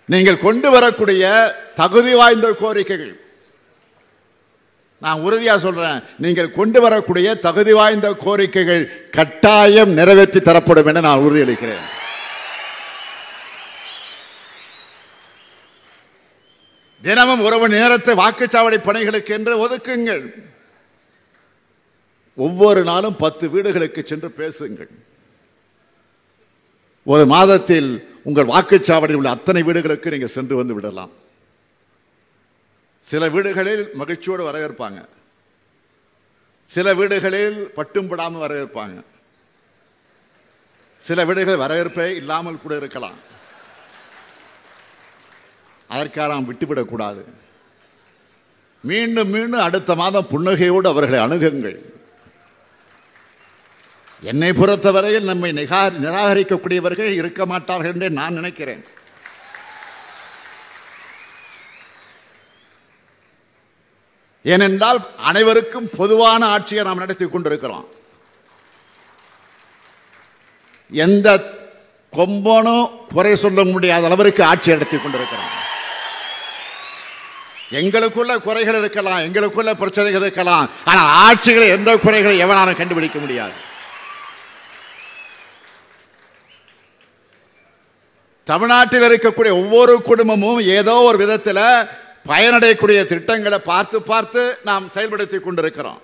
நீங்கள் கொண்டு வரக்கூடிய தகுதி வாய்ந்த கோரிக்கைகள் நான் உறுதியா சொல்றேன் நீங்கள் கொண்டு வரக்கூடிய தகுதி வாய்ந்த கோரிக்கைகள் கட்டாயம் நிறைவேற்றி தரப்படும் என நான் உறுதியளிக்கிறேன் தினமும் ஒரு மணி நேரத்தை வாக்குச்சாவடி பணிகளுக்கு என்று ஒதுக்குங்கள் ஒவ்வொரு நாளும் பத்து வீடுகளுக்கு சென்று பேசுங்கள் ஒரு மாதத்தில் உங்கள் வாக்குச்சாவடியில் உள்ள அத்தனை வீடுகளுக்கு நீங்கள் சென்று வந்து விடலாம் சில வீடுகளில் மகிழ்ச்சியோடு வரவேற்பாங்க சில வீடுகளில் பட்டும் படாமல் வரவேற்பாங்க சில வீடுகள் வரவேற்பே இல்லாமல் கூட இருக்கலாம் அதற்காக நாம் விட்டுவிடக்கூடாது மீண்டும் மீண்டும் அடுத்த மாதம் புன்னகையோடு அவர்களை அணுகுங்கள் என்னை பொறுத்தவரையில் நம்மை நிகா நிராகரிக்கக்கூடியவர்கள் இருக்க மாட்டார்கள் என்றே நான் நினைக்கிறேன் ஏனென்றால் அனைவருக்கும் பொதுவான ஆட்சியை நாம் நடத்தி கொண்டிருக்கிறோம் எந்த கொம்பனும் குறை சொல்ல முடியாத அளவிற்கு ஆட்சி நடத்தி கொண்டிருக்கிறோம் எங்களுக்குள்ள குறைகள் இருக்கலாம் எங்களுக்குள்ள பிரச்சனைகள் இருக்கலாம் ஆனால் ஆட்சிகளை எந்த குறைகளை எவனாலும் கண்டுபிடிக்க முடியாது தமிழ்நாட்டில் இருக்கக்கூடிய ஒவ்வொரு குடும்பமும் ஏதோ ஒரு விதத்தில் பயனடையக்கூடிய திட்டங்களை பார்த்து பார்த்து நாம் செயல்படுத்தி கொண்டிருக்கிறோம்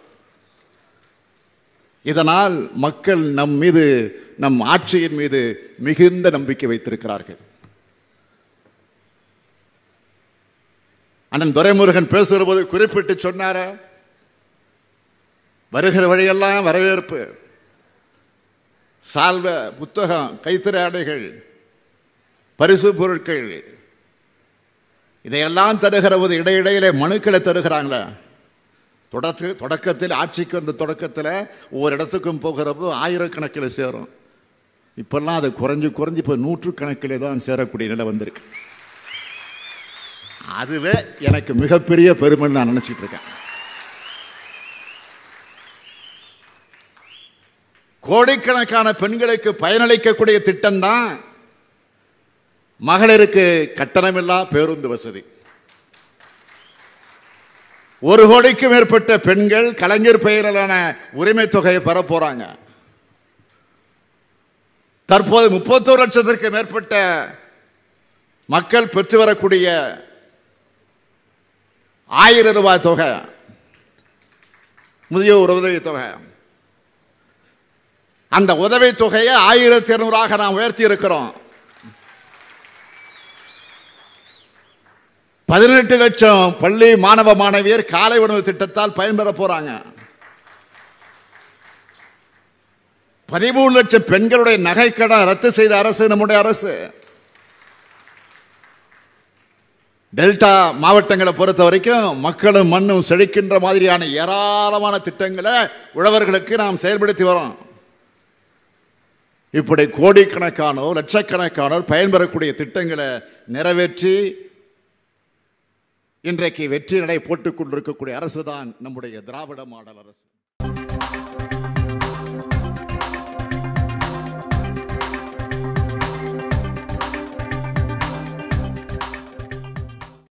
இதனால் மக்கள் நம் மீது நம் ஆட்சியின் மீது மிகுந்த நம்பிக்கை வைத்திருக்கிறார்கள் அண்ணன் துரைமுருகன் பேசுகிற போது குறிப்பிட்டு சொன்னார வருகிற வழியெல்லாம் வரவேற்பு சால்வ புத்தகம் கைத்திரை ஆடைகள் பரிசு பொருட்கள் இதையெல்லாம் தருகிற போது இடையிடையிலே மனுக்களை தருகிறாங்களே தொடக்க தொடக்கத்தில் ஆட்சிக்கு வந்த தொடக்கத்தில் ஒவ்வொரு இடத்துக்கும் போகிறப்போ ஆயிரக்கணக்கில் சேரும் இப்பெல்லாம் அது குறைஞ்சு குறைஞ்சு இப்போ நூற்றுக்கணக்கில் தான் சேரக்கூடிய நிலை வந்திருக்கு அதுவே எனக்கு மிகப்பெரிய பெருமைன்னு நான் நினைச்சிட்டு இருக்கேன் கோடிக்கணக்கான பெண்களுக்கு பயனளிக்கக்கூடிய திட்டம் தான் மகளிருக்கு கட்டணமில்லா பேருந்து வசதி ஒரு கோடிக்கு மேற்பட்ட பெண்கள் கலைஞர் பெயரிலான உரிமை தொகையை பெற போறாங்க தற்போது முப்பத்தோரு லட்சத்திற்கு மேற்பட்ட மக்கள் பெற்று வரக்கூடிய ஆயிரம் ரூபாய் தொகை முதியோர் உதவி தொகை அந்த உதவி தொகையை ஆயிரத்தி இருநூறாக நாம் உயர்த்தி இருக்கிறோம் பதினெட்டு லட்சம் பள்ளி மாணவ மாணவியர் காலை உணவு திட்டத்தால் பயன்பெற போறாங்க பதிமூணு லட்சம் பெண்களுடைய நகைக்கடன் ரத்து செய்த அரசு நம்முடைய அரசு டெல்டா மாவட்டங்களை பொறுத்த வரைக்கும் மக்களும் மண்ணும் செழிக்கின்ற மாதிரியான ஏராளமான திட்டங்களை உழவர்களுக்கு நாம் செயல்படுத்தி வரோம் இப்படி கோடிக்கணக்கானோர் லட்சக்கணக்கானோர் பயன்பெறக்கூடிய திட்டங்களை நிறைவேற்றி இன்றைக்கு வெற்றி நடை போட்டுக் கொண்டிருக்கக்கூடிய அரசு தான் நம்முடைய திராவிட மாடல் அரசு